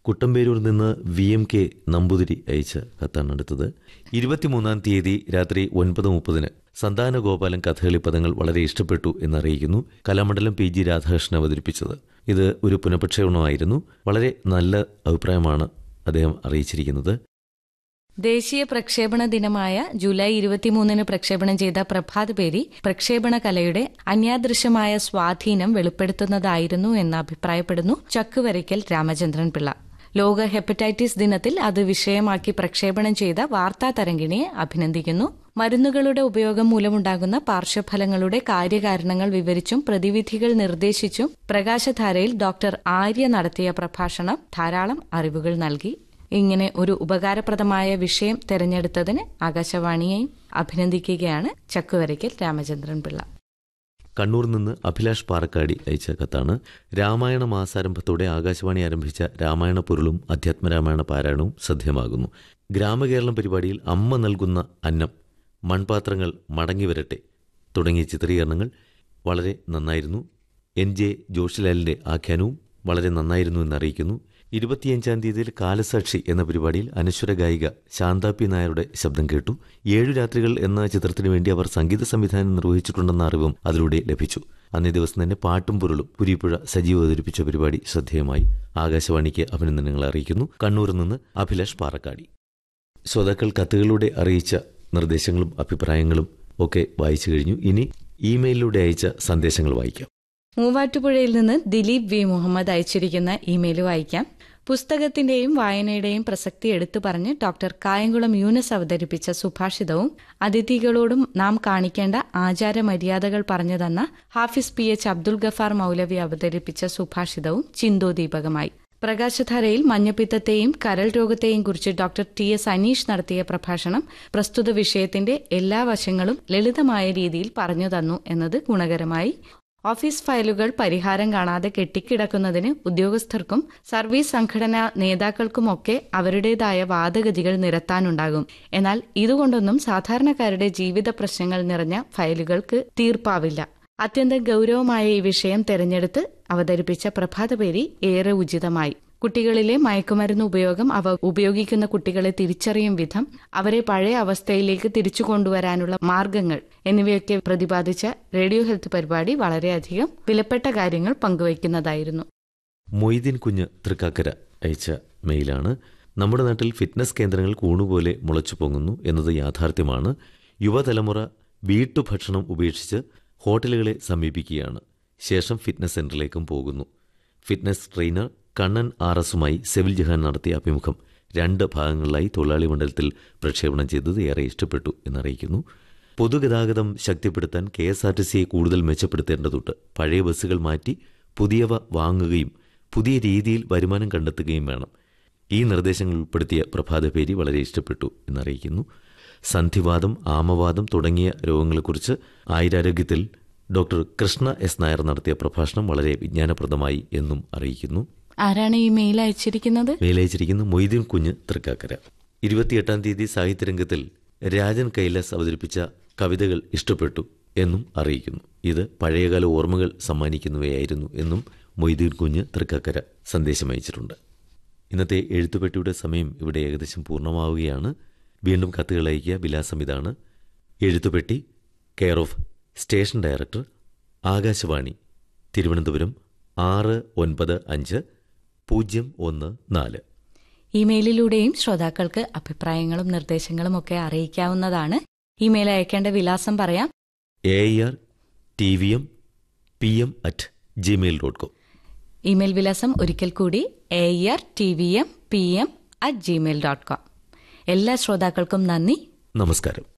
കുട്ടമ്പേരൂർ നിന്ന് V M K Namboothiri അയച്ച കത്താണ് അടുത്തത് ഇരുപത്തിമൂന്നാം തീയതി രാത്രി ഒൻപത് മുപ്പതിന് സന്താന ഗോപാലൻ കഥകളി പദങ്ങൾ വളരെ ഇഷ്ടപ്പെട്ടു എന്നറിയിക്കുന്നു കലാമണ്ഡലം പി ജി രാധാകൃഷ്ണൻ അവതരിപ്പിച്ചത് ഇത് ഒരു പുനഃപ്രക്ഷേപണമായിരുന്നു വളരെ നല്ല അഭിപ്രായമാണ് അദ്ദേഹം അറിയിച്ചിരിക്കുന്നത് ദേശീയ പ്രക്ഷേപണ ദിനമായ ജൂലൈ ഇരുപത്തിമൂന്നിന് പ്രക്ഷേപണം ചെയ്ത പ്രഭാത് പേരി പ്രക്ഷേപണ കലയുടെ അന്യാദൃശ്യമായ സ്വാധീനം വെളിപ്പെടുത്തുന്നതായിരുന്നു എന്ന് അഭിപ്രായപ്പെടുന്നു ചക്കുവരയ്ക്കൽ രാമചന്ദ്രൻ പിള്ള ലോക ഹെപ്പറ്റൈറ്റിസ് ദിനത്തിൽ അത് വിഷയമാക്കി പ്രക്ഷേപണം ചെയ്ത വാർത്താ തരംഗിണിയെ അഭിനന്ദിക്കുന്നു മരുന്നുകളുടെ ഉപയോഗം മൂലമുണ്ടാകുന്ന പാർശ്വഫലങ്ങളുടെ കാര്യകാരണങ്ങൾ വിവരിച്ചും പ്രതിവിധികൾ നിർദ്ദേശിച്ചും പ്രകാശധാരയിൽ ഡോക്ടർ ആര്യ നടത്തിയ പ്രഭാഷണം ധാരാളം അറിവുകൾ നൽകി ഇങ്ങനെ ഒരു ഉപകാരപ്രദമായ വിഷയം തെരഞ്ഞെടുത്തതിന് ആകാശവാണിയെയും അഭിനന്ദിക്കുകയാണ് ചക്കുവരയ്ക്കൽ രാമചന്ദ്രൻ പിള്ള കണ്ണൂർ നിന്ന് അഭിലാഷ് പാറക്കാടി അയച്ച കത്താണ് രാമായണ മാസാരംഭത്തോടെ ആകാശവാണി ആരംഭിച്ച രാമായണ പൊരുളും അധ്യാത്മരാമായണ പാരായണവും ശ്രദ്ധേയമാകുന്നു ഗ്രാമകേരളം പരിപാടിയിൽ അമ്മ നൽകുന്ന അന്നം മൺപാത്രങ്ങൾ മടങ്ങി വരട്ടെ തുടങ്ങിയ ചിത്രീകരണങ്ങൾ വളരെ നന്നായിരുന്നു എൻ ജെ ജോഷിലാലിന്റെ ആഖ്യാനവും വളരെ നന്നായിരുന്നു എന്നറിയിക്കുന്നു ഇരുപത്തിയഞ്ചാം തീയതിയിൽ കാലസാക്ഷി എന്ന പരിപാടിയിൽ അനശ്വര ഗായിക ശാന്ത പി നായരുടെ ശബ്ദം കേട്ടു ഏഴു രാത്രികൾ എന്ന ചിത്രത്തിനു വേണ്ടി അവർ സംഗീത സംവിധാനം നിർവഹിച്ചിട്ടുണ്ടെന്ന അറിവും അതിലൂടെ ലഭിച്ചു അന്നേ ദിവസം തന്നെ പാട്ടും പൊരുളും പുരിപ്പുഴ സജീവ അവതരിപ്പിച്ച പരിപാടി ശ്രദ്ധേയമായി ആകാശവാണിക്ക് അഭിനന്ദനങ്ങൾ അറിയിക്കുന്നു കണ്ണൂരിൽ നിന്ന് അഭിലാഷ് പാറക്കാടി ശ്രോതാക്കൾ കത്തുകളിലൂടെ അറിയിച്ച നിർദ്ദേശങ്ങളും അഭിപ്രായങ്ങളും ഒക്കെ വായിച്ചു കഴിഞ്ഞു ഇനി ഇമെയിലിലൂടെ അയച്ച സന്ദേശങ്ങൾ വായിക്കാം മൂവാറ്റുപുഴയിൽ നിന്ന് ദിലീപ് വി മുഹമ്മദ് അയച്ചിരിക്കുന്ന ഇമെയിൽ വായിക്കാം പുസ്തകത്തിന്റെയും വായനയുടെയും പ്രസക്തി എടുത്തു പറഞ്ഞ് ഡോക്ടർ കായംകുളം യൂനസ് അവതരിപ്പിച്ച സുഭാഷിതവും അതിഥികളോടും നാം കാണിക്കേണ്ട ആചാരമര്യാദകൾ പറഞ്ഞു തന്ന ഹാഫിസ് പി എച്ച് അബ്ദുൽ ഗഫാർ മൗലവി അവതരിപ്പിച്ച സുഭാഷിതവും ചിന്തോദീപകമായി പ്രകാശധാരയിൽ മഞ്ഞപ്പിത്തത്തെയും കരൾ രോഗത്തെയും കുറിച്ച് ഡോക്ടർ ടി എസ് അനീഷ് നടത്തിയ പ്രഭാഷണം പ്രസ്തുത വിഷയത്തിന്റെ എല്ലാ വശങ്ങളും ലളിതമായ രീതിയിൽ പറഞ്ഞു തന്നു എന്നത് ഗുണകരമായി ഓഫീസ് ഫയലുകൾ പരിഹാരം കാണാതെ കെട്ടിക്കിടക്കുന്നതിന് ഉദ്യോഗസ്ഥർക്കും സർവീസ് സംഘടനാ നേതാക്കൾക്കുമൊക്കെ അവരുടേതായ വാദഗതികൾ നിരത്താനുണ്ടാകും എന്നാൽ ഇതുകൊണ്ടൊന്നും സാധാരണക്കാരുടെ ജീവിത പ്രശ്നങ്ങൾ നിറഞ്ഞ ഫയലുകൾക്ക് തീർപ്പാവില്ല അത്യന്തം ഗൗരവമായ ഈ വിഷയം തെരഞ്ഞെടുത്ത് അവതരിപ്പിച്ച പ്രഭാതപേരി ഏറെ ഉചിതമായി കുട്ടികളിലെ മയക്കുമരുന്ന് ഉപയോഗം അവ ഉപയോഗിക്കുന്ന കുട്ടികളെ തിരിച്ചറിയും വിധം അവരെ പഴയ അവസ്ഥയിലേക്ക് തിരിച്ചു കൊണ്ടുവരാനുള്ള മാർഗങ്ങൾ എന്നിവയൊക്കെ പ്രതിപാദിച്ച റേഡിയോ ഹെൽത്ത് പരിപാടി വളരെയധികം വിലപ്പെട്ട കാര്യങ്ങൾ പങ്കുവയ്ക്കുന്നതായിരുന്നു മൊയ്തീൻ കുഞ്ഞ് തൃക്കാക്കര അയച്ച മെയിലാണ് നമ്മുടെ നാട്ടിൽ ഫിറ്റ്നസ് കേന്ദ്രങ്ങൾ കൂണുപോലെ മുളച്ചു പൊങ്ങുന്നു എന്നത് യാഥാർത്ഥ്യമാണ് യുവതലമുറ വീട്ടുഭക്ഷണം ഉപേക്ഷിച്ച് ഹോട്ടലുകളെ സമീപിക്കുകയാണ് ശേഷം ഫിറ്റ്നസ് സെന്ററിലേക്കും പോകുന്നു ഫിറ്റ്നസ് ട്രെയിനർ കണ്ണൻ ആർ എസുമായി സെവിൽ ജഹാൻ നടത്തിയ അഭിമുഖം രണ്ട് ഭാഗങ്ങളിലായി തൊഴിലാളി മണ്ഡലത്തിൽ പ്രക്ഷേപണം ചെയ്തത് ഏറെ ഇഷ്ടപ്പെട്ടു എന്നറിയിക്കുന്നു പൊതുഗതാഗതം ശക്തിപ്പെടുത്താൻ കെ എസ് ആർ ടി സിയെ കൂടുതൽ മെച്ചപ്പെടുത്തേണ്ടതുണ്ട് പഴയ ബസ്സുകൾ മാറ്റി പുതിയവ വാങ്ങുകയും പുതിയ രീതിയിൽ വരുമാനം കണ്ടെത്തുകയും വേണം ഈ നിർദ്ദേശങ്ങൾ ഉൾപ്പെടുത്തിയ പ്രഭാതപേരി വളരെ ഇഷ്ടപ്പെട്ടു എന്നറിയിക്കുന്നു സന്ധിവാദം ആമവാദം തുടങ്ങിയ രോഗങ്ങളെക്കുറിച്ച് ആയുരാരോഗ്യത്തിൽ ഡോക്ടർ കൃഷ്ണ എസ് നായർ നടത്തിയ പ്രഭാഷണം വളരെ വിജ്ഞാനപ്രദമായി എന്നും അറിയിക്കുന്നു ആരാണ് ഈ മെയിൽ അയച്ചിരിക്കുന്നത് മേലയച്ചിരിക്കുന്ന മൊയ്തീൻ കുഞ്ഞ് തൃക്കാക്കര ഇരുപത്തിയെട്ടാം തീയതി സാഹിത്യരംഗത്തിൽ രാജൻ കൈലാസ് അവതരിപ്പിച്ച കവിതകൾ ഇഷ്ടപ്പെട്ടു എന്നും അറിയിക്കുന്നു ഇത് പഴയകാല ഓർമ്മകൾ സമ്മാനിക്കുന്നവയായിരുന്നു എന്നും മൊയ്തീൻ കുഞ്ഞ് തൃക്കാക്കര സന്ദേശം അയച്ചിട്ടുണ്ട് ഇന്നത്തെ എഴുത്തുപെട്ടിയുടെ സമയം ഇവിടെ ഏകദേശം പൂർണ്ണമാവുകയാണ് വീണ്ടും കത്തുകൾ അയക്കുക വിലാസം ഇതാണ് എഴുത്തുപെട്ടി care of station director Akashvani Thiruvananthapuram ആറ് ഒൻപത് അഞ്ച് പൂജ്യം ഒന്ന് നാല് ഇമെയിലിലൂടെയും ശ്രോതാക്കൾക്ക് അഭിപ്രായങ്ങളും നിർദ്ദേശങ്ങളും ഒക്കെ അറിയിക്കാവുന്നതാണ് ഇമെയിൽ അയക്കേണ്ട വിലാസം പറയാം A R T V M P M at Gmail dot com email വിലാസം ഒരിക്കൽ കൂടി A R T V M P M at Gmail dot com എല്ലാ ശ്രോതാക്കൾക്കും നന്ദി നമസ്കാരം